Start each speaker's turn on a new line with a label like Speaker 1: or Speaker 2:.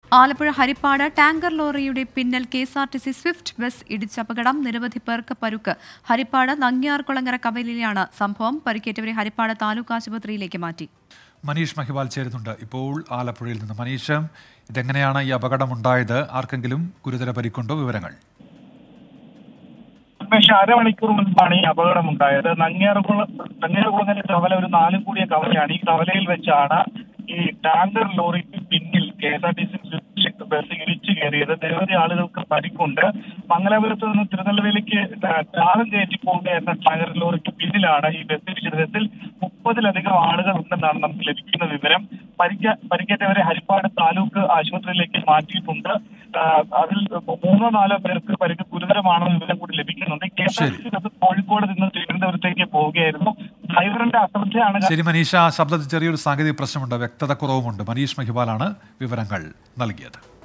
Speaker 1: Alappuzha Harippad tanker ലോറിയുടെ പിന്നിൽ K S R T C Swift bus ഇടിച്ച അപകടം നിരവധി പേർക്ക് പരുക്ക് ഹരിപ്പാട് നങ്ങ്യാർകുളങ്ങര കവലയിലാണ് സംഭവം പരിക്കേറ്റവരെ ഹരിപ്പാട് താലൂക്ക് ആശുപത്രിയിലേക്ക് മാറ്റി
Speaker 2: മനീഷ് മഹിവാൽ ചേരുന്നുണ്ട് ഇപ്പോൾ ആലപ്പുഴയിൽ നിന്ന് മനീഷ് ഇതെങ്ങനെയാണ് ഈ അപകടമുണ്ടായത് ആർക്കെങ്കിലും ഗുരുതര പരിക്കുണ്ടോ വിവരങ്ങൾ
Speaker 3: പക്ഷെ അരമണിക്കൂർ മുൻപാണ് ഈ അപകടം ഉണ്ടായത് നങ്ങേറുകുള നങ്ങേറുകുളങ്ങര കവല ഒരു നാലും കൂടിയ കവലയാണ് ഈ കവലയിൽ വെച്ചാണ് ഈ ടാങ്കർ ലോറിക്ക് പിന്നിൽ K S R T C bus ഇടിച്ചു കയറിയത് നിരവധി ആളുകൾക്ക് പരിക്കുണ്ട് മംഗലാപുരത്ത് നിന്ന് തിരുനെൽവേലിക്ക് ചാരം കയറ്റി പോകുകയായിരുന്ന ടാങ്കർ ലോറിക്ക് പിന്നിലാണ് ഈ ബസ് ഇടിച്ചത് ബസ്സിൽ മുപ്പതിലധികം ആളുകൾ ഉണ്ടെന്നാണ് നമുക്ക് ലഭിക്കുന്ന വിവരം പരിക്ക പരിക്കേറ്റവരെ ഹരിപ്പാട് താലൂക്ക് ആശുപത്രിയിലേക്ക് മാറ്റിയിട്ടുണ്ട് ആ, അതിൽ മൂന്നോ നാലോ പേർക്ക് പരിക്ക് ഗുരുതരമാണെന്ന് വിവരം കൂടി ലഭിക്കുന്നുണ്ട് K S R T C bus Kozhikode നിന്ന് തിരുവനന്തപുരത്തേക്ക് പോവുകയായിരുന്നു ഡ്രൈവറിന്റെ അശ്രദ്ധയാണ്
Speaker 2: ശരി മനീഷ ശബ്ദത്തിൽ ചെറിയൊരു സാങ്കേതിക പ്രശ്നമുണ്ട് വ്യക്തത കുറവുമുണ്ട് മനീഷ് മഹിവാലാണ് വിവരങ്ങൾ നൽകിയത്